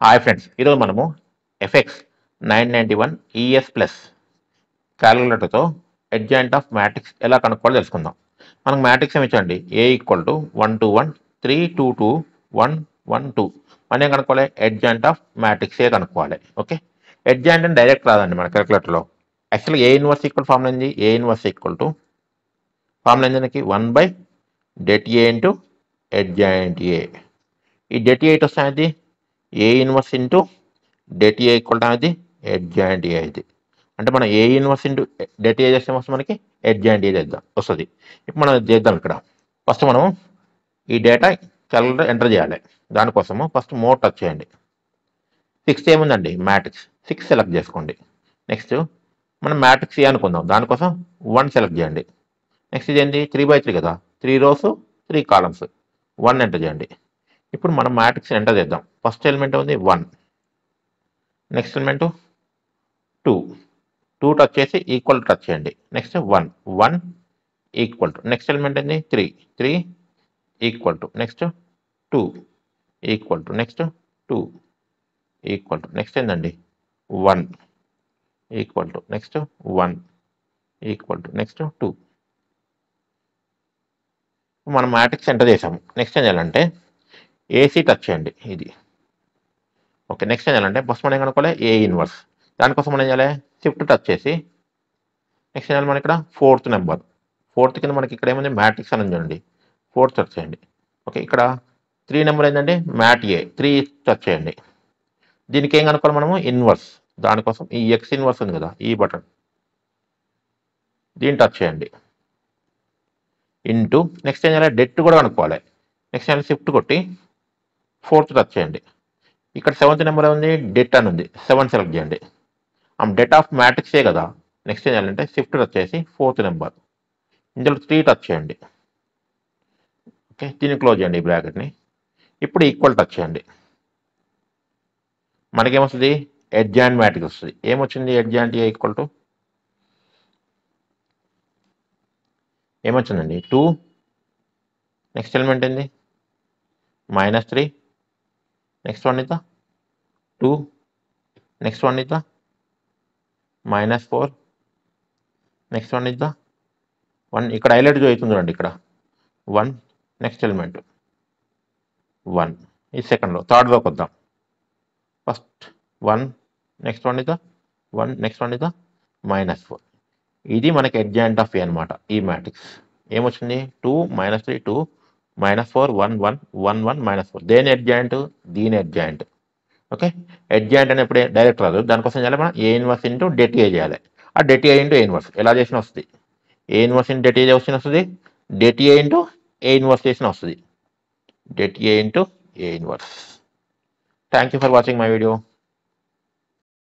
hi friends ఈరోజు మనము FX nine ninety one ES plus క్యాలిక్యులేటర్తో ఎడ్జాయింట్ ఆఫ్ మ్యాట్రిక్స్ ఎలా కనుక్కోవాలో తెలుసుకుందాం మనకు మ్యాట్రిక్స్ ఏమి ఇచ్చండి A equal to one two one three two two one one two మనం ఏం కనుక్కోవాలి ఎడ్జాయింట్ ఆఫ్ మ్యాట్రిక్స్ ఏ కనుక్కోవాలి ఓకే ఎడ్జాయింట్ అని డైరెక్ట్ రాదండి మన క్యాలిక్యులేటర్లో యాక్చువల్గా ఏ ఇన్వర్స్ ఈక్వల్ ఫార్ములా ఏంది A inverse equal to formula ఏంది one by det A into adjoint A ఈ డెట్ ఎయిట్ వస్తుంది A inverse into det A equal to అనేది ఎడ్జాయింట్ ఏ ఇది అంటే మనం A inverse into det A చేస్తే వస్తుంది మనకి ఎడ్జాయింట్ ఏ చేద్దాం వస్తుంది ఇప్పుడు మనం ఇది చేద్దాం ఇక్కడ ఫస్ట్ మనం ఈ డేటా క్యాలిక్యులేటర్ ఎంటర్ చేయాలి దానికోసము ఫస్ట్ మోడ్ టచ్ చేయండి సిక్స్ ఏముందండి మ్యాట్రిక్స్ సిక్స్ సెలెక్ట్ చేసుకోండి నెక్స్ట్ మనం మ్యాట్రిక్స్ ఏ అనుకుందాం దానికోసం వన్ సెలెక్ట్ చేయండి నెక్స్ట్ ఇది ఏంటి త్రీ బై త్రీ కదా three rows three columns one enter చేయండి ఇప్పుడు మనం మ్యాట్రిక్స్ ఎంటర్ చేద్దాం ఫస్ట్ ఎలిమెంట్ ఉంది one next element two two touch చేసి ఈక్వల్ టచ్ చేయండి next one one equal to next element ఏంది three three equal to next two equal to next two equal to next ఏందండి one equal to next one equal to next two మనం matrix enter చేసాము next ఏం చేయాలంటే AC touch చేయండి ఇది okay next ఏం చేయాలంటే ఫస్ట్ మనం ఏం కనుక్కోవాలి ఏ ఇన్వర్స్ దానికోసం మనం ఏం చేయాలి షిఫ్ట్ టచ్ చేసి నెక్స్ట్ ఏం చేయాలి మనం ఇక్కడ ఫోర్త్ నెంబర్ ఫోర్త్ కింద మనకి ఇక్కడ ఏముంది మ్యాట్రిక్స్ అని ఉందండి ఫోర్త్ టచ్ చేయండి ఓకే ఇక్కడ త్రీ నెంబర్ ఏంటంటే మ్యాట్ ఏ త్రీ టచ్ చేయండి దీనికి ఏం కనుక్కోవాలి మనము ఇన్వర్స్ దానికోసం ఈ ఎక్స్ ఇన్వర్స్ ఉంది కదా ఈ బటన్ దీన్ని టచ్ చేయండి ఇంటూ నెక్స్ట్ ఏం చేయాలి డెట్ కూడా కనుక్కోవాలి నెక్స్ట్ ఏం షిఫ్ట్ కొట్టి ఫోర్త్ టచ్ చేయండి ఇక్కడ సెవెంత్ నెంబర్ ఉంది డెట్ అని ఉంది సెవెన్ సెలెక్ట్ చేయండి ఆ డెట్ ఆఫ్ మ్యాట్రిక్సే కదా నెక్స్ట్ ఏం చేయాలంటే షిఫ్ట్ టచ్ చేసి ఫోర్త్ నెంబర్ ఇందులో త్రీ టచ్ చేయండి ఓకే దీన్ని క్లోజ్ చేయండి ఈ బ్రాకెట్ని ఇప్పుడు ఈక్వల్ టచ్ చేయండి మనకేమొస్తుంది ఎడ్జాయింట్ మ్యాట్రిక్స్ వస్తుంది ఏమొచ్చింది ఎడ్జాయింట్ ఏ ఈక్వల్ టు ఏమొచ్చిందండి టూ నెక్స్ట్ ఎలిమెంట్ ఏంది మైనస్ త్రీ నెక్స్ట్ వన్ ఇద్దా టూ నెక్స్ట్ వన్ ఇద్దా మైనస్ ఫోర్ నెక్స్ట్ వన్ ఇద్దా వన్ ఇక్కడ హైలైట్ అవుతుంది చూడండి ఇక్కడ వన్ నెక్స్ట్ ఎలిమెంట్ వన్ ఈ సెకండ్లో థర్డ్లోకి వద్దాం ఫస్ట్ వన్ నెక్స్ట్ వన్ ఇద్దా వన్ నెక్స్ట్ వన్ ఇద్దా మైనస్ ఫోర్ ఇది మనకి ఎడ్జాయింట్ ఆఫ్ ఏ అనమాట ఈ మ్యాట్రిక్స్ ఏమొచ్చింది two minus three two minus four one one one one minus four దేని ఎడ్జాయింట్ దీని ఎడ్జాయింట్ ఓకే ఎడ్జాయింట్ అని ఎప్పుడే డైరెక్ట్ రాదు దానికోసం చేయాలి మనం A inverse into det A చేయాలి ఆ det A into A inverse ఎలా చేసిన వస్తుంది A inverse into det A వచ్చిన వస్తుంది det A into A inverse చేసిన వస్తుంది det A into A inverse thank you for watching my video